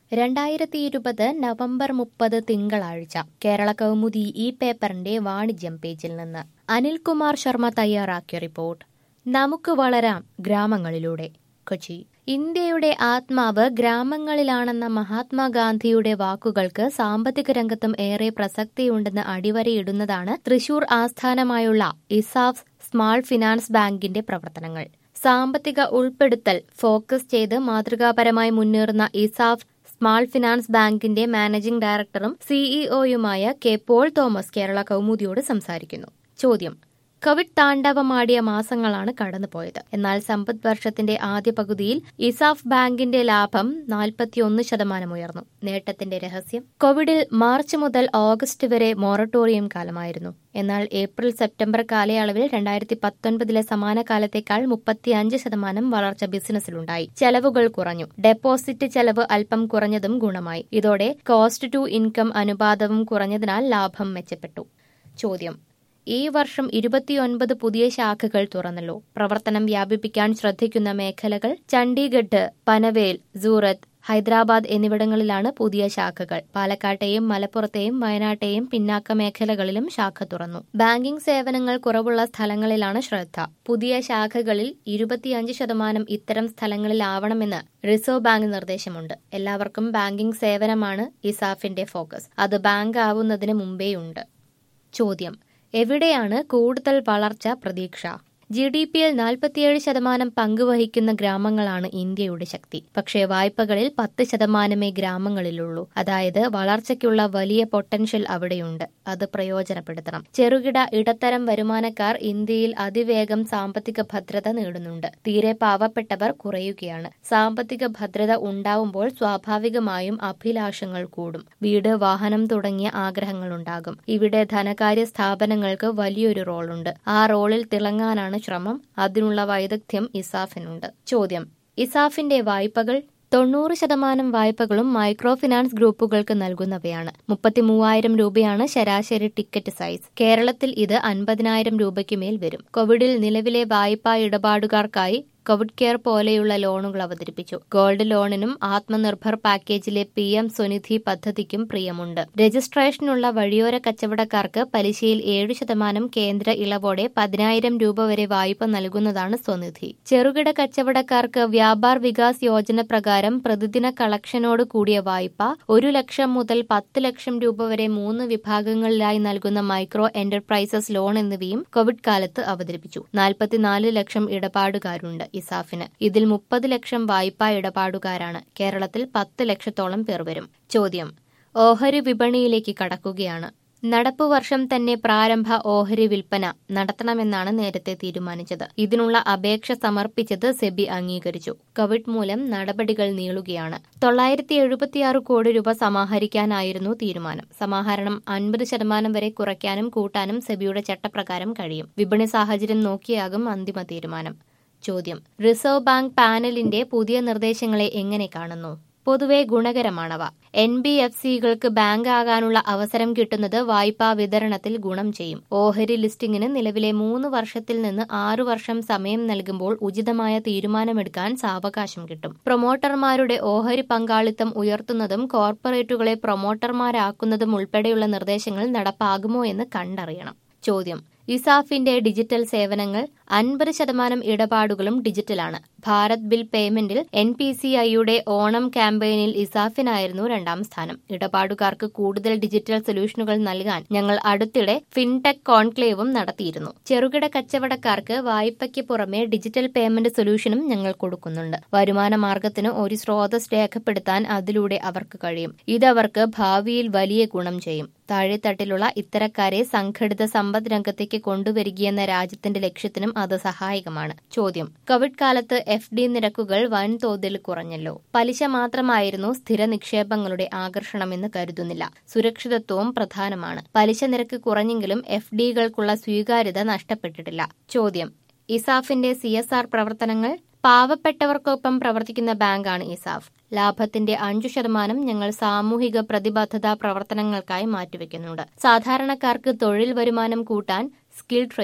രണ്ടായിരത്തി ഇരുപത് നവംബർ മുപ്പത് തിങ്കളാഴ്ച കേരള കൗമുദി ഈ പേപ്പറിന്റെ വാണിജ്യം പേജിൽ നിന്ന് അനിൽകുമാർ ശർമ്മ തയ്യാറാക്കിയ റിപ്പോർട്ട് നമുക്ക് വളരാം ഗ്രാമങ്ങളിലൂടെ കൊച്ചി ഇന്ത്യയുടെ ആത്മാവ് ഗ്രാമങ്ങളിലാണെന്ന മഹാത്മാഗാന്ധിയുടെ വാക്കുകൾക്ക് സാമ്പത്തിക രംഗത്തും ഏറെ പ്രസക്തിയുണ്ടെന്ന് അടിവരയിടുന്നതാണ് തൃശൂർ ആസ്ഥാനമായുള്ള ഇസാഫ് സ്മാൾ ഫിനാൻസ് ബാങ്കിന്റെ പ്രവർത്തനങ്ങൾ സാമ്പത്തിക ഉൾപ്പെടുത്തൽ ഫോക്കസ് ചെയ്ത് മാതൃകാപരമായി മുന്നേറുന്ന ഇസാഫ് സ്മാൾ ഫിനാൻസ് ബാങ്കിന്റെ മാനേജിംഗ് ഡയറക്ടറും സിഇഒയുമായ കെ പോൾ തോമസ് കേരള കൗമുദിയോട് സംസാരിക്കുന്നു ചോദ്യം കോവിഡ് താണ്ഡവമാടിയ മാസങ്ങളാണ് കടന്നുപോയത് എന്നാൽ സമ്പദ് വർഷത്തിന്റെ ആദ്യ പകുതിയിൽ ഇസാഫ് ബാങ്കിന്റെ ലാഭം നാൽപ്പത്തിയൊന്ന് ശതമാനം ഉയർന്നു നേട്ടത്തിന്റെ രഹസ്യം കോവിഡിൽ മാർച്ച് മുതൽ ഓഗസ്റ്റ് വരെ മൊറട്ടോറിയം കാലമായിരുന്നു എന്നാൽ ഏപ്രിൽ സെപ്റ്റംബർ കാലയളവിൽ രണ്ടായിരത്തി പത്തൊൻപതിലെ സമാന കാലത്തേക്കാൾ മുപ്പത്തിയഞ്ച് ശതമാനം വളർച്ച ബിസിനസ്സിലുണ്ടായി ചെലവുകൾ കുറഞ്ഞു ഡെപ്പോസിറ്റ് ചെലവ് അല്പം കുറഞ്ഞതും ഗുണമായി ഇതോടെ കോസ്റ്റ് ടു ഇൻകം അനുപാതവും കുറഞ്ഞതിനാൽ ലാഭം മെച്ചപ്പെട്ടു ചോദ്യം ഈ വർഷം ഇരുപത്തിയൊൻപത് പുതിയ ശാഖകൾ തുറന്നല്ലോ പ്രവർത്തനം വ്യാപിപ്പിക്കാൻ ശ്രദ്ധിക്കുന്ന മേഖലകൾ ചണ്ഡീഗഡ് പനവേൽ സൂറത്ത് ഹൈദരാബാദ് എന്നിവിടങ്ങളിലാണ് പുതിയ ശാഖകൾ പാലക്കാട്ടെയും മലപ്പുറത്തെയും വയനാട്ടെയും പിന്നാക്ക മേഖലകളിലും ശാഖ തുറന്നു ബാങ്കിംഗ് സേവനങ്ങൾ കുറവുള്ള സ്ഥലങ്ങളിലാണ് ശ്രദ്ധ പുതിയ ശാഖകളിൽ ഇരുപത്തിയഞ്ച് ശതമാനം ഇത്തരം സ്ഥലങ്ങളിലാവണമെന്ന് റിസർവ് ബാങ്ക് നിർദ്ദേശമുണ്ട് എല്ലാവർക്കും ബാങ്കിംഗ് സേവനമാണ് ഇസാഫിന്റെ ഫോക്കസ് അത് ബാങ്ക് ആവുന്നതിന് മുമ്പേയുണ്ട് ചോദ്യം എവിടെയാണ് കൂടുതൽ വളർച്ച പ്രതീക്ഷ ജി ഡി പിയിൽ നാൽപ്പത്തിയേഴ് ശതമാനം പങ്കുവഹിക്കുന്ന ഗ്രാമങ്ങളാണ് ഇന്ത്യയുടെ ശക്തി പക്ഷേ വായ്പകളിൽ പത്ത് ശതമാനമേ ഗ്രാമങ്ങളിലുള്ളൂ അതായത് വളർച്ചയ്ക്കുള്ള വലിയ പൊട്ടൻഷ്യൽ അവിടെയുണ്ട് അത് പ്രയോജനപ്പെടുത്തണം ചെറുകിട ഇടത്തരം വരുമാനക്കാർ ഇന്ത്യയിൽ അതിവേഗം സാമ്പത്തിക ഭദ്രത നേടുന്നുണ്ട് തീരെ പാവപ്പെട്ടവർ കുറയുകയാണ് സാമ്പത്തിക ഭദ്രത ഉണ്ടാവുമ്പോൾ സ്വാഭാവികമായും അഭിലാഷങ്ങൾ കൂടും വീട് വാഹനം തുടങ്ങിയ ആഗ്രഹങ്ങളുണ്ടാകും ഇവിടെ ധനകാര്യ സ്ഥാപനങ്ങൾക്ക് വലിയൊരു റോളുണ്ട് ആ റോളിൽ തിളങ്ങാനാണ് ശ്രമം അതിനുള്ള വൈദഗ്ധ്യം ഇസാഫിനുണ്ട് ചോദ്യം ഇസാഫിന്റെ വായ്പകൾ തൊണ്ണൂറ് ശതമാനം വായ്പകളും മൈക്രോ ഫിനാൻസ് ഗ്രൂപ്പുകൾക്ക് നൽകുന്നവയാണ് മുപ്പത്തിമൂവായിരം രൂപയാണ് ശരാശരി ടിക്കറ്റ് സൈസ് കേരളത്തിൽ ഇത് അൻപതിനായിരം രൂപയ്ക്ക് മേൽ വരും കോവിഡിൽ നിലവിലെ വായ്പാ ഇടപാടുകാർക്കായി കോവിഡ് കെയർ പോലെയുള്ള ലോണുകൾ അവതരിപ്പിച്ചു ഗോൾഡ് ലോണിനും ആത്മനിർഭർ പാക്കേജിലെ പി എം സ്വനിധി പദ്ധതിക്കും പ്രിയമുണ്ട് രജിസ്ട്രേഷനുള്ള വഴിയോര കച്ചവടക്കാർക്ക് പലിശയിൽ ഏഴ് ശതമാനം കേന്ദ്ര ഇളവോടെ പതിനായിരം രൂപ വരെ വായ്പ നൽകുന്നതാണ് സ്വനിധി ചെറുകിട കച്ചവടക്കാർക്ക് വ്യാപാർ വികാസ് യോജന പ്രകാരം പ്രതിദിന കളക്ഷനോട് കൂടിയ വായ്പ ഒരു ലക്ഷം മുതൽ പത്ത് ലക്ഷം രൂപ വരെ മൂന്ന് വിഭാഗങ്ങളിലായി നൽകുന്ന മൈക്രോ എന്റർപ്രൈസസ് ലോൺ എന്നിവയും കോവിഡ് കാലത്ത് അവതരിപ്പിച്ചു നാൽപ്പത്തിനാല് ലക്ഷം ഇടപാടുകാരുണ്ട് ഇസാഫിന് ഇതിൽ മുപ്പത് ലക്ഷം വായ്പാ ഇടപാടുകാരാണ് കേരളത്തിൽ പത്ത് ലക്ഷത്തോളം പേർ വരും ചോദ്യം ഓഹരി വിപണിയിലേക്ക് കടക്കുകയാണ് നടപ്പു വർഷം തന്നെ പ്രാരംഭ ഓഹരി വിൽപ്പന നടത്തണമെന്നാണ് നേരത്തെ തീരുമാനിച്ചത് ഇതിനുള്ള അപേക്ഷ സമർപ്പിച്ചത് സെബി അംഗീകരിച്ചു കോവിഡ് മൂലം നടപടികൾ നീളുകയാണ് തൊള്ളായിരത്തി എഴുപത്തിയാറ് കോടി രൂപ സമാഹരിക്കാനായിരുന്നു തീരുമാനം സമാഹരണം അൻപത് ശതമാനം വരെ കുറയ്ക്കാനും കൂട്ടാനും സെബിയുടെ ചട്ടപ്രകാരം കഴിയും വിപണി സാഹചര്യം നോക്കിയാകും അന്തിമ തീരുമാനം ചോദ്യം റിസർവ് ബാങ്ക് പാനലിന്റെ പുതിയ നിർദ്ദേശങ്ങളെ എങ്ങനെ കാണുന്നു പൊതുവെ ഗുണകരമാണവ എൻ ബി എഫ് സികൾക്ക് ബാങ്ക് ആകാനുള്ള അവസരം കിട്ടുന്നത് വായ്പാ വിതരണത്തിൽ ഗുണം ചെയ്യും ഓഹരി ലിസ്റ്റിംഗിന് നിലവിലെ മൂന്ന് വർഷത്തിൽ നിന്ന് ആറു വർഷം സമയം നൽകുമ്പോൾ ഉചിതമായ തീരുമാനമെടുക്കാൻ സാവകാശം കിട്ടും പ്രൊമോട്ടർമാരുടെ ഓഹരി പങ്കാളിത്തം ഉയർത്തുന്നതും കോർപ്പറേറ്റുകളെ പ്രൊമോട്ടർമാരാക്കുന്നതും ഉൾപ്പെടെയുള്ള നിർദ്ദേശങ്ങൾ നടപ്പാകുമോ എന്ന് കണ്ടറിയണം ചോദ്യം ഇസാഫിന്റെ ഡിജിറ്റൽ സേവനങ്ങൾ അൻപത് ശതമാനം ഇടപാടുകളും ഡിജിറ്റലാണ് ഭാരത് ബിൽ പേയ്മെന്റിൽ എൻ പി സി ഐയുടെ ഓണം ക്യാമ്പയിനിൽ ഇസാഫിനായിരുന്നു രണ്ടാം സ്ഥാനം ഇടപാടുകാർക്ക് കൂടുതൽ ഡിജിറ്റൽ സൊല്യൂഷനുകൾ നൽകാൻ ഞങ്ങൾ അടുത്തിടെ ഫിൻടെക് കോൺക്ലേവും നടത്തിയിരുന്നു ചെറുകിട കച്ചവടക്കാർക്ക് വായ്പയ്ക്ക് പുറമെ ഡിജിറ്റൽ പേയ്മെന്റ് സൊല്യൂഷനും ഞങ്ങൾ കൊടുക്കുന്നുണ്ട് വരുമാന മാർഗത്തിന് ഒരു സ്രോതസ് രേഖപ്പെടുത്താൻ അതിലൂടെ അവർക്ക് കഴിയും ഇതവർക്ക് ഭാവിയിൽ വലിയ ഗുണം ചെയ്യും താഴെത്തട്ടിലുള്ള ഇത്തരക്കാരെ സംഘടിത സമ്പദ് രംഗത്തേക്ക് കൊണ്ടുവരികയെന്ന രാജ്യത്തിന്റെ ലക്ഷ്യത്തിനും അത് സഹായകമാണ് ചോദ്യം കോവിഡ് കാലത്ത് എഫ് ഡി നിരക്കുകൾ വൻതോതിൽ കുറഞ്ഞല്ലോ പലിശ മാത്രമായിരുന്നു സ്ഥിര നിക്ഷേപങ്ങളുടെ ആകർഷണമെന്ന് കരുതുന്നില്ല സുരക്ഷിതത്വവും പ്രധാനമാണ് പലിശ നിരക്ക് കുറഞ്ഞെങ്കിലും എഫ് ഡികൾക്കുള്ള സ്വീകാര്യത നഷ്ടപ്പെട്ടിട്ടില്ല ചോദ്യം ഇസാഫിന്റെ സി പ്രവർത്തനങ്ങൾ പാവപ്പെട്ടവർക്കൊപ്പം പ്രവർത്തിക്കുന്ന ബാങ്കാണ് ഇസാഫ് ലാഭത്തിന്റെ അഞ്ചു ശതമാനം ഞങ്ങൾ സാമൂഹിക പ്രതിബദ്ധതാ പ്രവർത്തനങ്ങൾക്കായി മാറ്റിവെക്കുന്നുണ്ട് സാധാരണക്കാർക്ക് തൊഴിൽ വരുമാനം കൂട്ടാൻ സ്കിൽ ട്രെയിനിംഗ്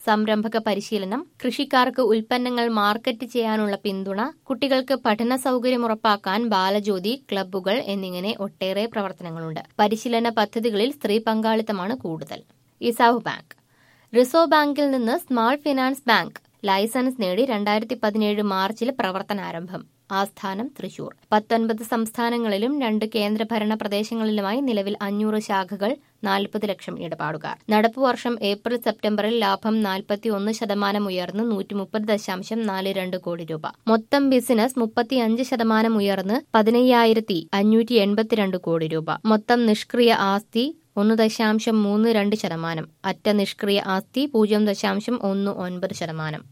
സംരംഭക പരിശീലനം കൃഷിക്കാർക്ക് ഉൽപ്പന്നങ്ങൾ മാർക്കറ്റ് ചെയ്യാനുള്ള പിന്തുണ കുട്ടികൾക്ക് പഠന സൗകര്യം ഉറപ്പാക്കാൻ ബാലജ്യോതി ക്ലബ്ബുകൾ എന്നിങ്ങനെ ഒട്ടേറെ പ്രവർത്തനങ്ങളുണ്ട് പരിശീലന പദ്ധതികളിൽ സ്ത്രീ പങ്കാളിത്തമാണ് കൂടുതൽ ഇസാവ് ബാങ്ക് റിസർവ് ബാങ്കിൽ നിന്ന് സ്മാൾ ഫിനാൻസ് ബാങ്ക് ലൈസൻസ് നേടി രണ്ടായിരത്തി പതിനേഴ് മാർച്ചിൽ പ്രവർത്തനാരംഭം ആസ്ഥാനം തൃശൂർ പത്തൊൻപത് സംസ്ഥാനങ്ങളിലും രണ്ട് കേന്ദ്രഭരണ പ്രദേശങ്ങളിലുമായി നിലവിൽ അഞ്ഞൂറ് ശാഖകൾ നാൽപ്പത് ലക്ഷം ഇടപാടുകാർ നടപ്പു വർഷം ഏപ്രിൽ സെപ്റ്റംബറിൽ ലാഭം നാൽപ്പത്തി ഒന്ന് ശതമാനം ഉയർന്ന് നൂറ്റി മുപ്പത് ദശാംശം നാല് രണ്ട് കോടി രൂപ മൊത്തം ബിസിനസ് മുപ്പത്തിയഞ്ച് ശതമാനം ഉയർന്ന് പതിനയ്യായിരത്തി അഞ്ഞൂറ്റി എൺപത്തിരണ്ട് കോടി രൂപ മൊത്തം നിഷ്ക്രിയ ആസ്തി ഒന്ന് ദശാംശം മൂന്ന് രണ്ട് ശതമാനം അറ്റ നിഷ്ക്രിയ ആസ്തി പൂജ്യം ദശാംശം ഒന്ന് ഒൻപത് ശതമാനം